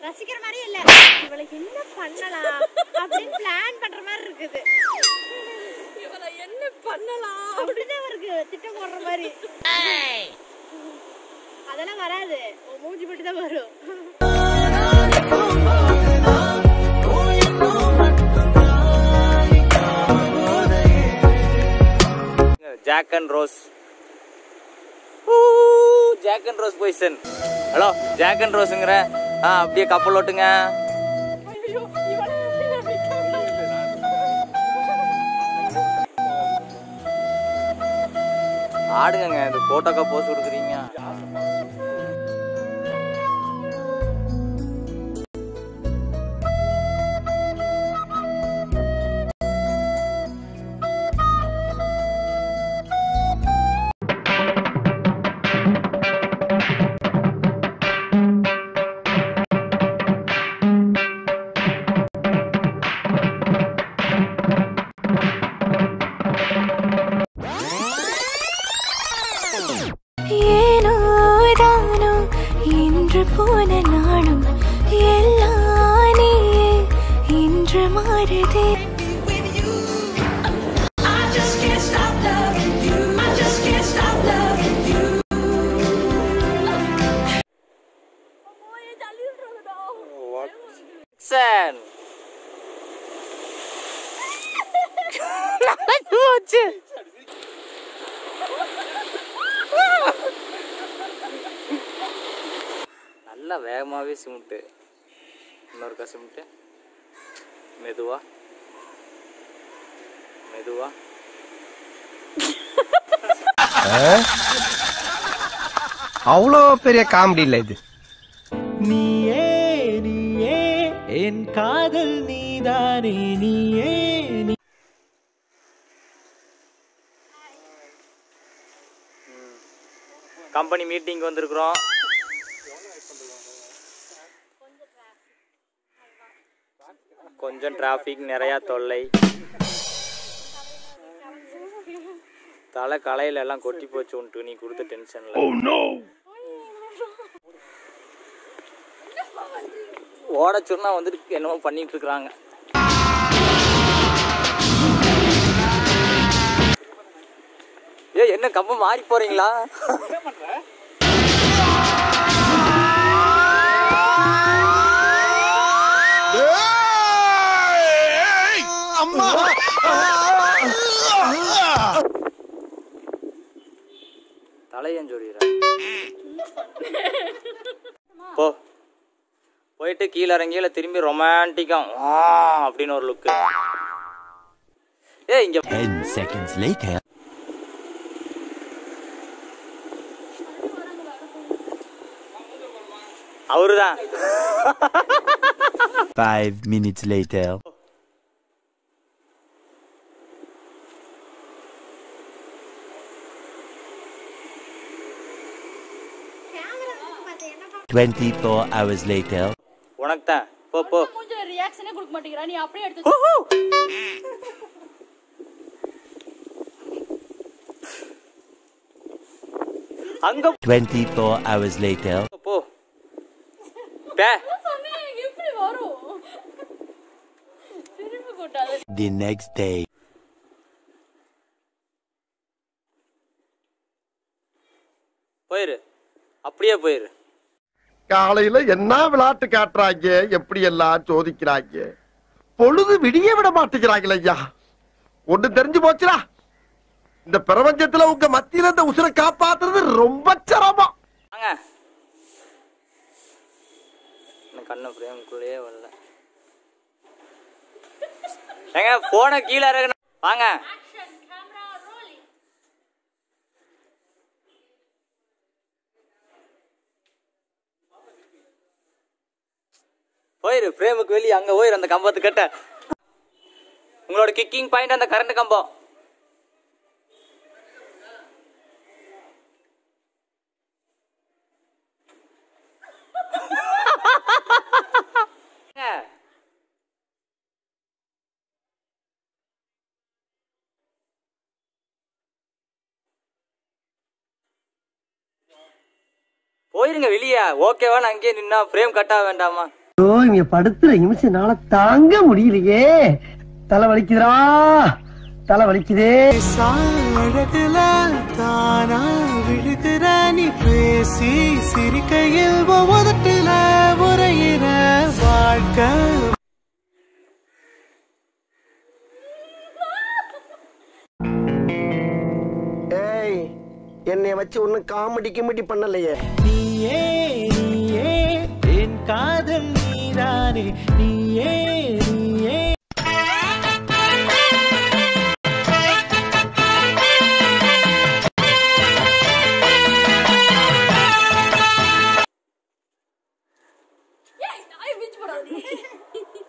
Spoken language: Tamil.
ரசிக்கிற மாதிரியே இல்ல இவளுக்கு என்ன பண்ணலாம் அப்படின்னு பிளான் பண்ற மாதிரி இருக்குது இவளை என்ன பண்ணலாம் அப்படிதான் இருக்கு திட்டம் போடுற மாதிரி அதெல்லாம் வராது உன் மூஞ்சி மட்டும் தான் வரும் Jack and Rose Jack and Rose position hello Jack and ரோஸுங்கிற ஆ அப்படியே கப்பல் ஓட்டுங்க ஐயோ இவளை எப்படி நம்பிக்கை ஆடுங்கங்க இது போட்டோக்கா போஸ் கொடுக்குறீங்க ஏனோ தானோ இன்று போன நாளும் எல்லாம் நீயே இன்று மாறுதே சார் போச்சு நல்லா வேகமாகவே சிமிட்டு இன்னொருக்கா சிமிட்டு மெதுவா மெதுவா அவ்வளோ பெரிய காமெடி இல்லை இது நீயே நீயே என் காதல் நீதானே நீயே நீ கம்பெனி மீட்டிங் வந்திருக்கிறோம் கொஞ்சம் டிராஃபிக் நிறையா தொல்லை தலை கலையில எல்லாம் கொட்டி போச்சு உன்ட்டு நீ கொடுத்த டென்ஷன்ல ஓட சொன்னா வந்துட்டு என்னமோ பண்ணிட்டு இருக்கிறாங்க ஏய் என்ன கம்பம் மாறி போறீங்களா தலையன் சொல்லிடுற போ போயிட்டு கீழே இறங்கியில திரும்பி ரொமான்டிக்கா ஆ அப்படின்னு ஒரு லுக்கு ஏ இங்க 10 seconds later அவருதான் 5 minutes later Twenty-four hours later. உனக்கு தான் போ போ மூஞ்சில ரியாக்ஷனே கொடுக்க மாட்டேங்கிறா நீ அப்படியே எடுத்து அங்க Twenty-four hours later. போ பே சொன்னேன் எனக்கு எப்படி வரும் திரும்பி போட்டாது The next day. போயிரு அப்படியே போயிரு காலையில என்ன விளையாட்டு காட்டுறாங்க எப்படி எல்லாம் சோதிக்கிறாங்க பொழுது விடிய விட மாட்டேங்கிறாங்களே ஐயா ஒண்ணு தெரிஞ்சு போச்சுடா இந்த பிரபஞ்சத்துல உங்க மத்தியில இந்த உசுரை காப்பாத்துறது ரொம்ப சிரமம் வாங்க இன்னும் கண்ணு ஃப்ரேம்குள்ளேயே வரல ஏங்க போனை கீழே இறங்கணும் வாங்க போயிரு ஃப்ரேமுக்கு வெளியே அங்க போயிரு அந்த கம்பத்து கட்ட உங்களோட கிக்கிங் பாயிண்ட் அந்த கரண்ட் கம்பம் போயிருங்க வெளியே ஓகேவா நான் அங்கேயே நின்னா ஃப்ரேம் கட் ஆக வேண்டாமா ஐயோ இங்க படுத்துற நிமிஷம்னால தாங்க முடியலையே தலை வலிக்குதுடா தலை வலிக்குதே அழகுல தானா விழுகிற நீ பேசி சிரிக்கையில் ஒவ்வொருட்டுல உரையிற வாழ்க்கை ஏய் என்னை வச்சு ஒன்னும் காமெடி கிமெடி பண்ணலையே நீயே நீயே என் காதல் நீதானே நீயே நீயே ஏய் நாய் பீச் போடாதே